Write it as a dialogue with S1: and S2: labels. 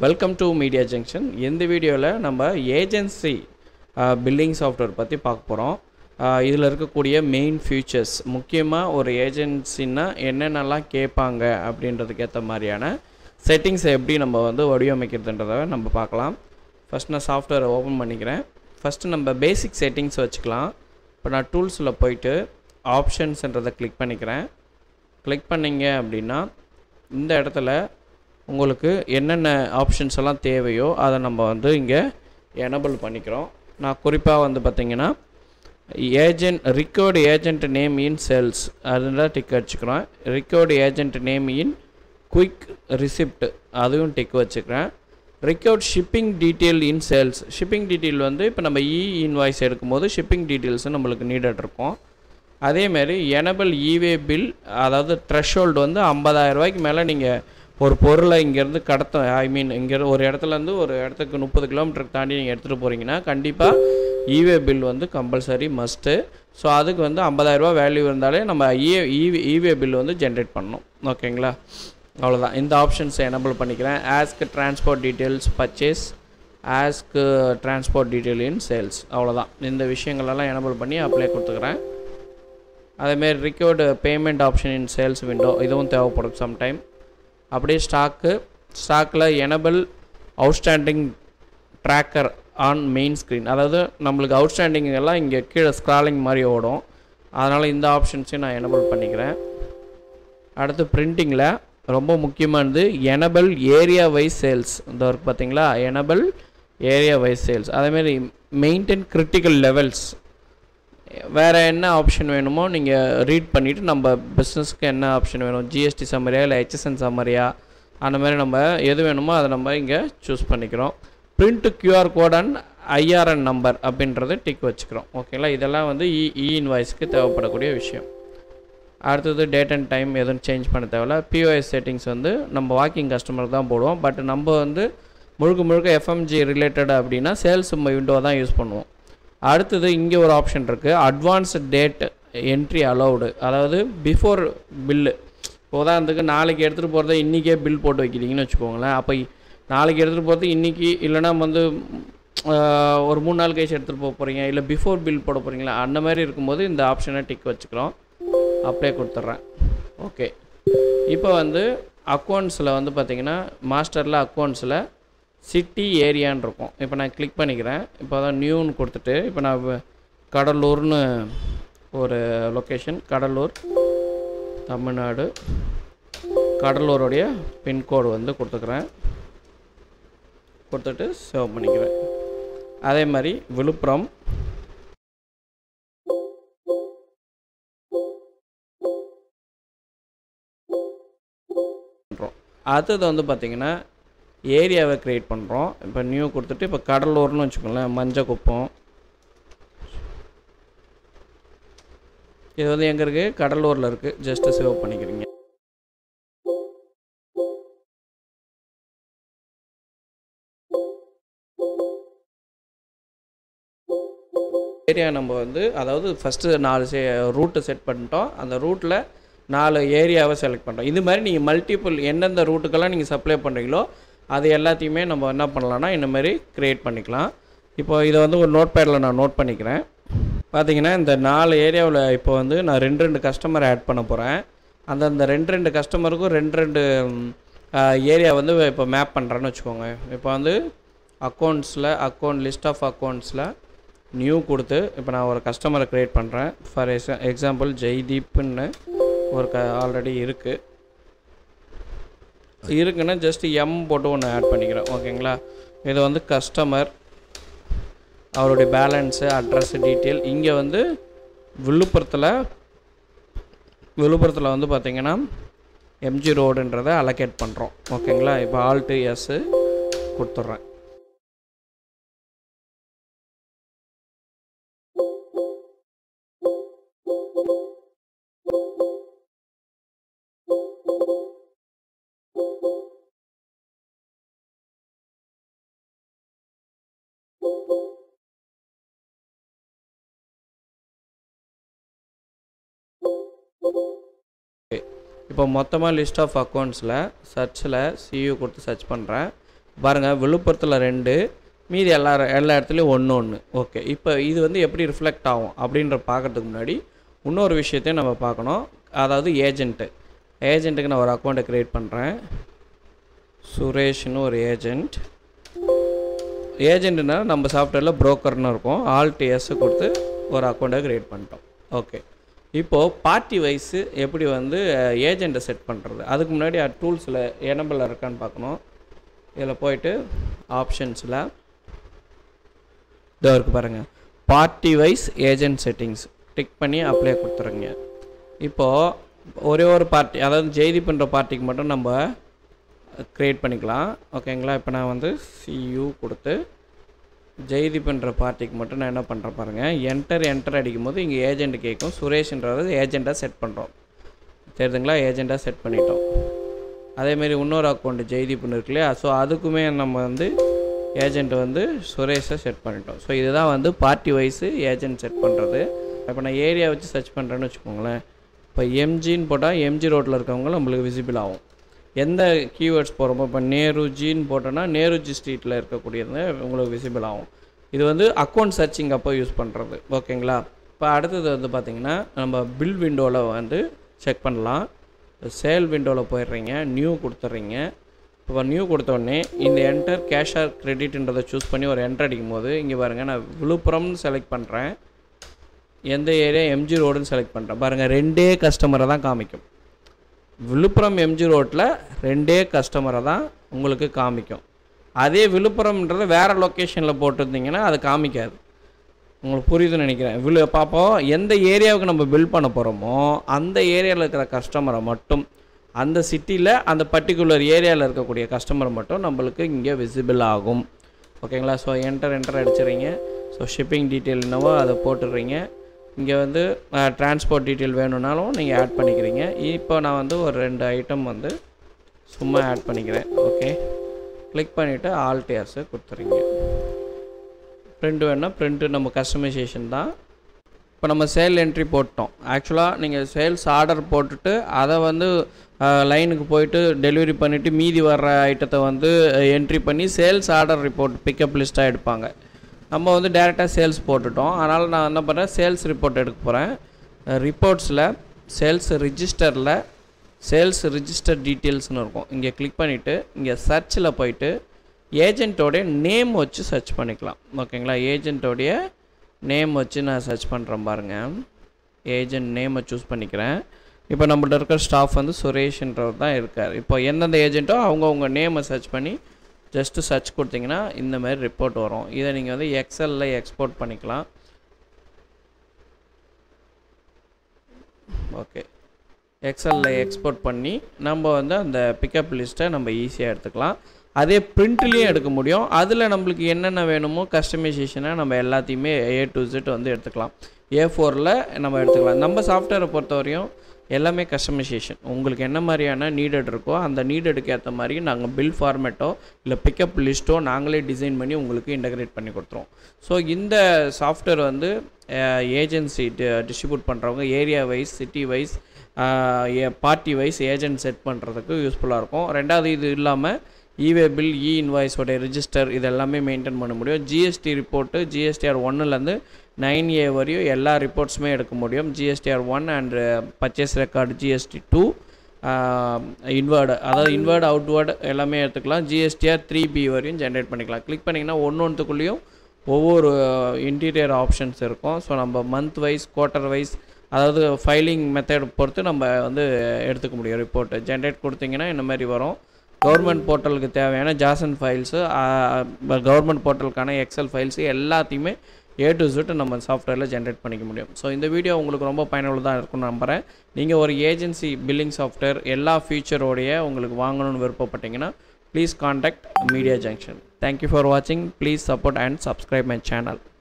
S1: welcome to media junction இந்த வீடியோவில் நம்ம ஏஜென்சி பில்லிங் சாஃப்ட்வேர் பற்றி பார்க்க போகிறோம் இதில் இருக்கக்கூடிய மெயின் ஃபியூச்சர்ஸ் முக்கியமாக ஒரு ஏஜென்சின்னா என்னென்னலாம் கேட்பாங்க அப்படின்றதுக்கு ஏற்ற மாதிரியான செட்டிங்ஸை எப்படி நம்ம வந்து வடிவமைக்கிறதுன்றதை நம்ம பார்க்கலாம் ஃபஸ்ட் நான் சாஃப்ட்வேரை ஓப்பன் பண்ணிக்கிறேன் ஃபஸ்ட்டு நம்ம பேசிக் செட்டிங்ஸ் வச்சுக்கலாம் இப்போ நான் டூல்ஸில் போயிட்டு ஆப்ஷன்ஸ்ன்றதை கிளிக் பண்ணிக்கிறேன் கிளிக் பண்ணிங்க அப்படின்னா இந்த இடத்துல உங்களுக்கு என்னென்ன ஆப்ஷன்ஸ் எல்லாம் தேவையோ அதை நம்ம வந்து இங்கே எனபிள் பண்ணிக்கிறோம் நான் குறிப்பாக வந்து பார்த்திங்கன்னா agent required agent name in sales அதுதான் டிக் வச்சுக்கிறோம் required agent name in quick receipt அதுவும் டிக் வச்சுக்கிறேன் required shipping detail in sales shipping detail வந்து இப்போ நம்ம இ இன்வாய்ஸ் எடுக்கும்போது ஷிப்பிங் டீட்டெயில்ஸும் நம்மளுக்கு நீடட் இருக்கும் அதேமாரி எனபிள் இவே பில் அதாவது த்ரெஷோல்டு வந்து ஐம்பதாயிரம் ரூபாய்க்கு மேலே நீங்கள் ஒரு பொருளை இங்கேருந்து கடத்த ஐ மீன் இங்கே ஒரு இடத்துலேருந்து ஒரு இடத்துக்கு முப்பது கிலோமீட்டருக்கு தாண்டி நீங்கள் எடுத்துகிட்டு போகிறீங்கன்னா கண்டிப்பாக இவே பில் வந்து கம்பல்சரி மஸ்ட்டு ஸோ அதுக்கு வந்து ஐம்பதாயிரரூபா வேல்யூ இருந்தாலே நம்ம இ இவி இவே பில் வந்து ஜென்ரேட் பண்ணணும் ஓகேங்களா அவ்வளோதான் இந்த ஆப்ஷன்ஸை எனபிள் பண்ணிக்கிறேன் ask transport details purchase ask transport detail in sales அவ்வளோதான் இந்த விஷயங்களெல்லாம் எனபிள் பண்ணி அப்ளை கொடுத்துக்கிறேன் அதேமாரி required payment option in sales window இதுவும் தேவைப்படும் சம்டைம் அப்படியே ஸ்டாக்கு ஸ்டாக்கில் enable outstanding tracker on main screen அதாவது நம்மளுக்கு அவுட்ஸ்டாண்டிங் எல்லாம் இங்கே கீழே ஸ்க்ராலிங் மாதிரி ஓடும் அதனால் இந்த ஆப்ஷன்ஸையும் நான் எனபிள் பண்ணிக்கிறேன் அடுத்து பிரிண்டிங்கில் ரொம்ப முக்கியமானது எனபிள் ஏரியா வைஸ் சேல்ஸ் இந்த ஒர்க் பார்த்தீங்களா எனபிள் ஏரியா வைஸ் சேல்ஸ் அதேமாரி மெயின்டைன் கிரிட்டிக்கல் லெவல்ஸ் வேறு என்ன ஆப்ஷன் வேணுமோ நீங்கள் ரீட் பண்ணிவிட்டு நம்ம பிஸ்னஸ்க்கு என்ன ஆப்ஷன் வேணும் ஜிஎஸ்டி சம்மரியா இல்லை ஹெச்எஸ்என் சம்மரியா அந்த மாதிரி நம்ம எது வேணுமோ அதை நம்ம இங்கே சூஸ் பண்ணிக்கிறோம் print QR code and IRN number அப்படின்றது டிக் வச்சுக்கிறோம் ஓகேங்களா இதெல்லாம் வந்து இ இ இன்வாய்ஸ்க்கு தேவைப்படக்கூடிய விஷயம் அடுத்தது டேட் அண்ட் டைம் எதுவும் சேஞ்ச் பண்ண தேவையில்ல பிஓஎஸ் செட்டிங்ஸ் வந்து நம்ம வாக்கிங் கஸ்டமர் தான் போடுவோம் பட் நம்ம வந்து முழுக்க முழுக்க எஃப்எம்ஜி ரிலேட்டட் அப்படின்னா சேல்ஸ் விண்டோ தான் யூஸ் பண்ணுவோம் அடுத்தது இங்கே ஒரு ஆப்ஷன் இருக்குது அட்வான்ஸ் டேட் என்ட்ரி அலௌடு அதாவது பிஃபோர் பில்லு உதாரணத்துக்கு நாளைக்கு எடுத்துகிட்டு போகிறத இன்றைக்கே பில் போட்டு வைக்கிறீங்கன்னு வச்சுக்கோங்களேன் அப்போ நாளைக்கு எடுத்துகிட்டு போகிறது இன்றைக்கி இல்லைனா வந்து ஒரு மூணு நாள் கழிச்சு எடுத்துகிட்டு போக போகிறீங்க இல்லை பிஃபோர் பில் போட போகிறீங்களா அந்த மாதிரி இருக்கும்போது இந்த ஆப்ஷனை டிக் வச்சுக்கிறோம் அப்ளை கொடுத்துட்றேன் ஓகே இப்போ வந்து அக்கௌண்ட்ஸில் வந்து பார்த்திங்கன்னா மாஸ்டரில் அக்கௌண்ட்ஸில் சிட்டி ஏரியான்னு இருக்கும் இப்போ நான் கிளிக் பண்ணிக்கிறேன் இப்போ தான் நியூன்னு கொடுத்துட்டு இப்போ நான் கடலூர்னு ஒரு லொக்கேஷன் கடலூர் தமிழ்நாடு கடலூருடைய பின்கோடு வந்து கொடுத்துக்கிறேன் கொடுத்துட்டு சேவ் பண்ணிக்கிறேன் அதே மாதிரி விழுப்புரம் அடுத்தது வந்து பார்த்திங்கன்னா ஏரியாவை க்ரியேட் பண்ணுறோம் இப்போ நியூ கொடுத்துட்டு இப்போ கடலூர்னு வச்சுக்கோங்களேன் மஞ்சள் குப்பம் இது வந்து எங்கே இருக்குது கடலூரில் இருக்குது ஜஸ்ட்டு சேவ் பண்ணிக்கிறீங்க ஏரியா நம்ம வந்து அதாவது ஃபஸ்ட்டு நாலு சே ரூட்டு செட் பண்ணிட்டோம் அந்த ரூட்டில் நாலு ஏரியாவை செலக்ட் பண்ணுறோம் இது மாதிரி நீங்கள் மல்டிபிள் எந்தெந்த ரூட்டுக்கெல்லாம் நீங்கள் சப்ளை பண்ணுறீங்களோ அது எல்லாத்தையுமே நம்ம என்ன பண்ணலாம்னா இந்த மாதிரி க்ரியேட் பண்ணிக்கலாம் இப்போ இதை வந்து ஒரு நோட் பேடில் நான் நோட் பண்ணிக்கிறேன் பார்த்தீங்கன்னா இந்த நாலு ஏரியாவில் இப்போ வந்து நான் ரெண்டு ரெண்டு கஸ்டமர் ஆட் பண்ண போகிறேன் அந்தந்த ரெண்டு ரெண்டு கஸ்டமருக்கும் ரெண்டு ரெண்டு ஏரியா வந்து இப்போ மேப் பண்ணுறேன்னு வச்சுக்கோங்க இப்போ வந்து அக்கௌண்ட்ஸில் அக்கௌண்ட் லிஸ்ட் ஆஃப் அக்கௌண்ட்ஸில் நியூ கொடுத்து இப்போ நான் ஒரு கஸ்டமரை க்ரியேட் பண்ணுறேன் ஃபார் எக்ஸா எக்ஸாம்பிள் ஜெய்தீப்னு ஒரு க ஆல்ரெடி இருக்குது இருக்குன்னா ஜஸ்ட் எம் போட்டு ஒன்று ஆட் பண்ணிக்கிறேன் ஓகேங்களா இது வந்து கஸ்டமர் அவருடைய பேலன்ஸு அட்ரஸ் டீட்டெயில் இங்கே வந்து விழுப்புரத்தில் விழுப்புரத்தில் வந்து பார்த்திங்கன்னா எம்ஜி ரோடுன்றதை அலோகேட் பண்ணுறோம் ஓகேங்களா இப்போ ஆல்ட்டு எஸ்ஸு கொடுத்துட்றேன் இப்போ மொத்தமாக லிஸ்ட் ஆஃப் அக்கௌண்ட்ஸில் சர்ச்சில் சியூ கொடுத்து சர்ச் பண்ணுறேன் பாருங்கள் விழுப்புரத்தில் ரெண்டு மீதி எல்லா எல்லா இடத்துலையும் ஒன்று ஒன்று ஓகே இப்போ இது வந்து எப்படி ரிஃப்ளெக்ட் ஆகும் அப்படின்ற பார்க்கறதுக்கு முன்னாடி இன்னொரு விஷயத்தையும் நம்ம பார்க்கணும் அதாவது ஏஜென்ட்டு ஏஜென்ட்டுக்கு நான் ஒரு அக்கௌண்ட்டை க்ரியேட் பண்ணுறேன் சுரேஷ்னு ஒரு ஏஜென்ட் ஏஜென்ட்னா நம்ம சாஃப்ட்வேரில் ப்ரோக்கர்னு இருக்கும் ஆல்ட் எஸ் கொடுத்து ஒரு அக்கௌண்ட்டை க்ரியேட் பண்ணிட்டோம் ஓகே இப்போது பார்ட்டி வைஸு எப்படி வந்து ஏஜெண்ட்டை செட் பண்ணுறது அதுக்கு முன்னாடி டூல்ஸில் எனபிள் இருக்கான்னு பார்க்கணும் இதில் போயிட்டு ஆப்ஷன்ஸில் இதோ இருக்குது பாருங்கள் party wise agent settings tick பண்ணி அப்ளை கொடுத்துருங்க இப்போது ஒரே ஒரு பார்ட்டி அதாவது ஜெய்தீப்ன்ற பார்ட்டிக்கு மட்டும் நம்ம க்ரியேட் பண்ணிக்கலாம் ஓகேங்களா இப்போ நான் வந்து சியூ கொடுத்து ஜெய்தீப்ன்ற பார்ட்டிக்கு மட்டும் நான் என்ன பண்ணுறேன் பாருங்கள் என்டர் என்டர் அடிக்கும் போது இங்கே ஏஜென்ட் கேட்கும் சுரேஷ்ன்றது ஏஜெண்ட்டாக செட் பண்ணுறோம் தெரியுதுங்களா ஏஜெண்ட்டாக செட் பண்ணிட்டோம் அதேமாரி இன்னொரு அக்கௌண்ட் ஜெய்தீப்னு இருக்கு இல்லையா ஸோ அதுக்குமே நம்ம வந்து ஏஜெண்ட் வந்து சுரேஷை செட் பண்ணிட்டோம் ஸோ இதுதான் வந்து பார்ட்டி வைஸு ஏஜென்ட் செட் பண்ணுறது இப்போ நான் ஏரியா வச்சு சர்ச் பண்ணுறேன்னு வச்சுக்கோங்களேன் இப்போ எம்ஜின்னு போட்டால் எம்ஜி ரோட்டில் இருக்கவங்க நம்மளுக்கு விசிபிள் ஆகும் எந்த கீவேர்ட்ஸ் போகிறோமோ இப்போ நேருஜின்னு போட்டோன்னா நேருஜி ஸ்ட்ரீட்டில் இருக்கக்கூடியது உங்களுக்கு விசிபிள் ஆகும் இது வந்து அக்கௌண்ட் சர்ச்சிங் அப்போ யூஸ் பண்ணுறது ஓகேங்களா இப்போ அடுத்தது வந்து பார்த்திங்கன்னா நம்ம பில் விண்டோவில் வந்து செக் பண்ணலாம் சேல் விண்டோவில் போயிடுறீங்க நியூ கொடுத்துட்றீங்க இப்போ நியூ கொடுத்தோடனே இந்த என்டர் கேஷ் ஆர் கிரெடிட்ன்றதை சூஸ் பண்ணி ஒரு என்டர் அடிக்கும் போது இங்கே பாருங்கள் நான் விழுப்புரம்னு செலக்ட் பண்ணுறேன் எந்த ஏரியா எம்ஜி ரோடுன்னு செலக்ட் பண்ணுறேன் பாருங்கள் ரெண்டே கஸ்டமரை தான் காமிக்கும் விழுப்புரம் எம்ஜி ரோட்டில் ரெண்டே கஸ்டமரை தான் உங்களுக்கு காமிக்கும் அதே விழுப்புரம்ன்றதை வேறு லொக்கேஷனில் போட்டிருந்தீங்கன்னா அது காமிக்காது உங்களுக்கு புரியுதுன்னு நினைக்கிறேன் விழு பார்ப்போம் எந்த ஏரியாவுக்கு நம்ம பில் பண்ண போகிறோமோ அந்த ஏரியாவில் இருக்கிற கஸ்டமரை மட்டும் அந்த சிட்டியில் அந்த பர்டிகுலர் ஏரியாவில் இருக்கக்கூடிய கஸ்டமர் மட்டும் நம்மளுக்கு இங்கே விசிபிள் ஆகும் ஓகேங்களா ஸோ என்டர் என்டர் அடிச்சிடுறீங்க ஸோ ஷிப்பிங் டீட்டெயில் என்னவோ அதை போட்டுடுறீங்க இங்கே வந்து டிரான்ஸ்போர்ட் டீட்டெயில் வேணும்னாலும் நீங்கள் ஆட் பண்ணிக்கிறீங்க இப்போ நான் வந்து ஒரு ரெண்டு ஐட்டம் வந்து சும்மா ஆட் பண்ணிக்கிறேன் ஓகே கிளிக் பண்ணிவிட்டு ஆல் டேர்ஸை கொடுத்துறீங்க ப்ரிண்ட் வேணுன்னா ப்ரிண்ட்டு நம்ம கஸ்டமைசேஷன் தான் இப்போ நம்ம சேல் என்ட்ரி போட்டோம் ஆக்சுவலாக நீங்கள் சேல்ஸ் ஆர்டர் போட்டுட்டு அதை வந்து லைனுக்கு போயிட்டு டெலிவரி பண்ணிவிட்டு மீதி வர்ற ஐட்டத்தை வந்து என்ட்ரி பண்ணி சேல்ஸ் ஆர்டர் ரிப்போர்ட் பிக்கப் லிஸ்ட்டாக எடுப்பாங்க நம்ம வந்து டேரெக்டாக சேல்ஸ் போட்டுட்டோம் அதனால் நான் என்ன பண்ணுறேன் சேல்ஸ் ரிப்போர்ட் எடுக்க போகிறேன் ரிப்போர்ட்ஸில் சேல்ஸ் ரிஜிஸ்டரில் சேல்ஸ் ரிஜிஸ்டர் டீட்டெயில்ஸ்னு இருக்கும் இங்கே கிளிக் பண்ணிவிட்டு இங்கே சர்ச்சில் போயிட்டு ஏஜென்ட்டோடைய நேம் வச்சு சர்ச் பண்ணிக்கலாம் ஓகேங்களா ஏஜென்ட்டோடைய நேம் வச்சு நான் சர்ச் பண்ணுறேன் பாருங்கள் ஏஜென்ட் நேமை சூஸ் பண்ணிக்கிறேன் இப்போ நம்மள்ட்ட இருக்கிற ஸ்டாஃப் வந்து சுரேஷ்ன்றவர் தான் இருக்கார் இப்போ எந்தெந்த ஏஜென்ட்டோ அவங்கவுங்க நேமை சர்ச் பண்ணி ஜஸ்ட்டு சர்ச் கொடுத்தீங்கன்னா இந்த மாதிரி ரிப்போர்ட் வரும் இதை நீங்கள் வந்து எக்ஸலில் எக்ஸ்போர்ட் பண்ணிக்கலாம் ஓகே எக்ஸலில் எக்ஸ்போர்ட் பண்ணி நம்ம வந்து அந்த பிக்கப் லிஸ்ட்டை நம்ம ஈஸியாக எடுத்துக்கலாம் அதே பிரிண்ட்லேயும் எடுக்க முடியும் அதில் நம்மளுக்கு என்னென்ன வேணுமோ கஸ்டமைசேஷனை நம்ம எல்லாத்தையுமே ஏ டு Z வந்து எடுத்துக்கலாம் ஏ ஃபோரில் நம்ம எடுத்துக்கலாம் நம்ம சாஃப்ட்வேரை பொறுத்தவரையும் எல்லாமே கஸ்டமைசேஷன் உங்களுக்கு என்ன மாதிரியான நீடட் இருக்கோ அந்த நீடடுக்கு ஏற்ற மாதிரி நாங்கள் பில் ஃபார்மேட்டோ இல்லை பிக்கப் லிஸ்ட்டோ நாங்களே டிசைன் பண்ணி உங்களுக்கு இன்டகிரேட் பண்ணி கொடுத்துருவோம் ஸோ இந்த சாஃப்ட்வேர் வந்து ஏஜென்சி டிஸ்ட்ரிபியூட் பண்ணுறவங்க area wise city wise party wise agent set பண்ணுறதுக்கு யூஸ்ஃபுல்லாக இருக்கும் ரெண்டாவது இது இல்லாமல் இவே பில் இ இன்வாய்ஸோடைய ரிஜிஸ்டர் இது எல்லாமே மெயின்டைன் பண்ண முடியும் ஜிஎஸ்டி ரிப்போர்ட்டு ஜிஎஸ்டிஆர் ஒன்னுலேருந்து நைன் ஏ வரையும் எல்லா ரிப்போர்ட்ஸுமே எடுக்க முடியும் GSTR one and purchase record GST two inward அதாவது இன்வேர்டு அவுட்வேர்டு எல்லாமே எடுத்துக்கலாம் ஜிஎஸ்டிஆர் த்ரீ பி வரையும் ஜென்ரேட் பண்ணிக்கலாம் கிளிக் பண்ணிங்கன்னா ஒன்று ஒன்றுத்துக்குள்ளேயும் ஒவ்வொரு இன்டீரியர் ஆப்ஷன்ஸ் இருக்கும் ஸோ நம்ம மந்த் வைஸ் குவார்ட்டர் வைஸ் அதாவது ஃபைலிங் மெத்தட் பொறுத்து நம்ம வந்து எடுத்துக்க முடியும் ரிப்போர்ட்டு ஜென்ரேட் கொடுத்தீங்கன்னா இந்த மாதிரி வரும் கவர்மெண்ட் போர்ட்டலுக்கு தேவையான ஜாசன் ஃபைல்ஸு கவர்மெண்ட் போர்ட்டலுக்கான எக்ஸல் ஃபைல்ஸு எல்லாத்தையுமே ஏ டு Z நம்ம சாஃப்ட்வேரில் ஜென்ரேட் பண்ணிக்க முடியும் ஸோ இந்த வீடியோ உங்களுக்கு ரொம்ப பயனுள்ளதாக இருக்கும்னு நம்புகிறேன் நீங்கள் ஒரு ஏஜென்சி பில்லிங் சாஃப்ட்வேர் எல்லா ஃபீச்சரோடைய உங்களுக்கு வாங்கணும்னு விருப்பப்பட்டீங்கன்னா please contact Media Junction thank you for வாட்சிங் please support and subscribe my channel